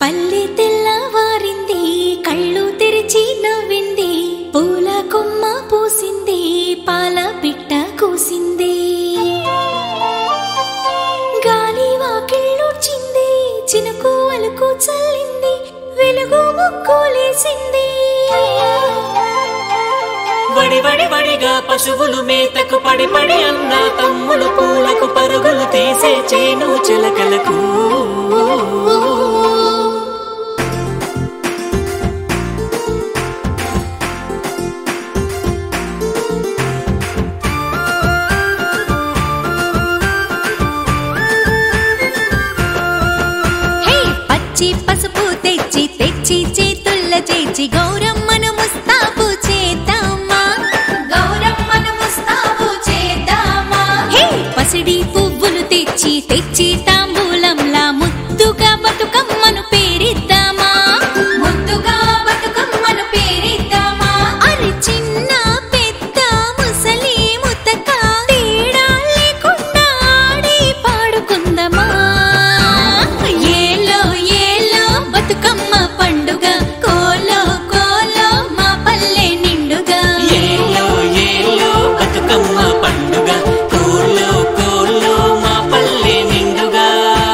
పల్లె తెల్లవారింది కళ్ళు తెరిచి నవ్వింది పూల కొమ్మ పూసింది పాల పిట్ట కూసింది గాలి వాకిళ్ళూడ్చింది చినుకు అలుకు చల్లింది వెలుగు ముక్కులేసింది వడి వడి వడిగా పశువులు మేతకు పడి పడి అన్న తమ్ముడు పూలకు పరుగులు తీసే చేను చిలకలకు హే పచ్చి పసుపు తెచ్చి తెచ్చి చేతుల్ల చేచి గౌరమ్మను ముస్తాబు చేద్దామా గౌరమ్మను ముస్తాబు చేద్దామా హే పసిడి పువ్వులు తెచ్చి తెచ్చి తాంబూలంలా ముద్దుగా బతుకమ్మను పేరిద్దామా ముద్దుగా బతుకమ్మను పేరిద్దామా అరి చిన్న పెద్ద ముసలి ముతక తేడా లేకుండా ఆడి పాడుకుందమా ఏలో ఏలో బతుకమ్మ పండుగ కోలో కోలో మా పల్లె నిండుగా ఏలో ఏలో బతుకమ్మ పండుగ కోలో కోలో మా పల్లె నిండుగా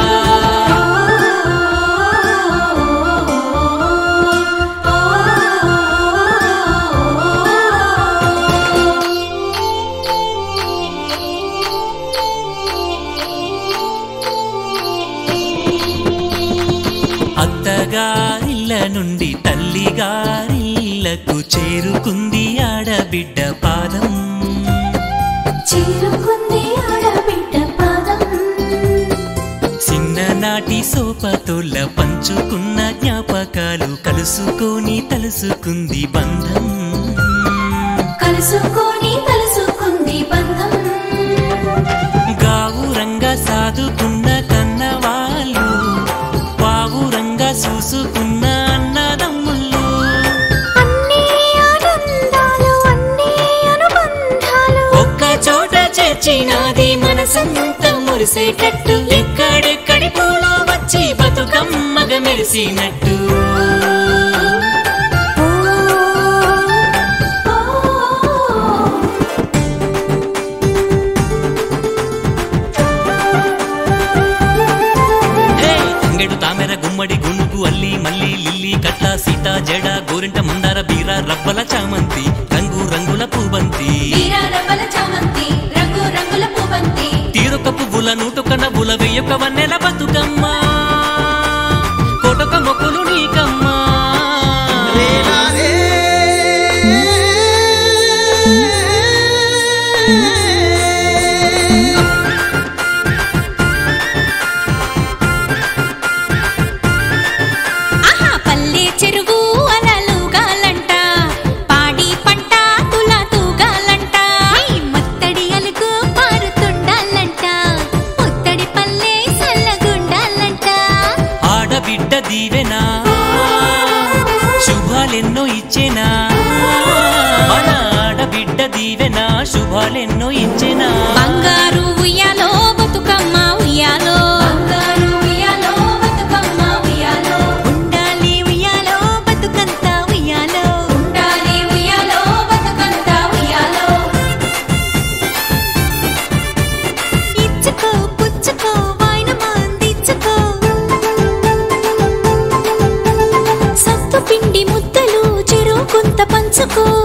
అత్తగారిల్ల నుండి తల్లిగారిల్లకు చేరుకుంది ఆడబిడ్డ పాదం చేరుకుంది ఆడబిడ్డ పాదం చిన్ననాటి సోపతోళ్ళ పంచుకున్న జ్ఞాపకాలు కలుసుకొని తలుసుకుంది బంధం కలుసుకొని కలుసుకుంది బంధం గావురంగా సాదుకున్న కన్నవాళ్ళు పావురంగా చూసుకున్న అన్నదమ్ముళ్ళు అన్నీ ఆనందాలు అన్నీ అనుబంధాలు ఒక్క చోట చేర్చినది మనసంతా మురిసేటట్టు ఎక్కడెక్కడి పూలు వచ్చి బతుకమ్మగ మెరిసినట్టు హే! తంగెడు తామెర గుమ్మడి గునుగు అల్లి మల్లి లిల్లీ కట్ల సీత జడ గోరింట మందార బీర రబ్బల చామంతి రంగు రంగుల పూబంతి వీరారవ్వల చామంతి రంగు రంగుల పువ్వంతి తీరొక పువ్వుల నూటొక నవ్వుల వెయ్యొక వన్నెల బతుకమ్మ కోటొక మొక్కులు నీకమ్మా ఆహా పల్లె చెరువు అలలుగాలంట పాడి పంట తులా తూగాలంట ఈ ముత్తడి అలుగు పారుతుండాలంట ముత్తడి పల్లె సల్లగుండాలంట ఆడబిడ్డ దీవెనా శుభాలెన్నో ఇచ్చేనా మన ఆడబిడ్డ దీవెనా శుభాలెన్నో ఇచ్చేనా బంగారు ఉయ్యాలో బతుకమ్మ ఉయ్యాలో బంగారు ఉయ్యాలో బతుకమ్మ ఉయ్యాలో ఉండాలి ఉయ్యాలో బతుకంత ఉయ్యాలో ఉండాలి ఉయ్యాలో బతుకంత ఉయ్యాలో ఇచ్చుకో పుచ్చుకో వాయినమా అందించుకో సత్తు పిండి ముద్దలు చెరువు కొంత పంచుకో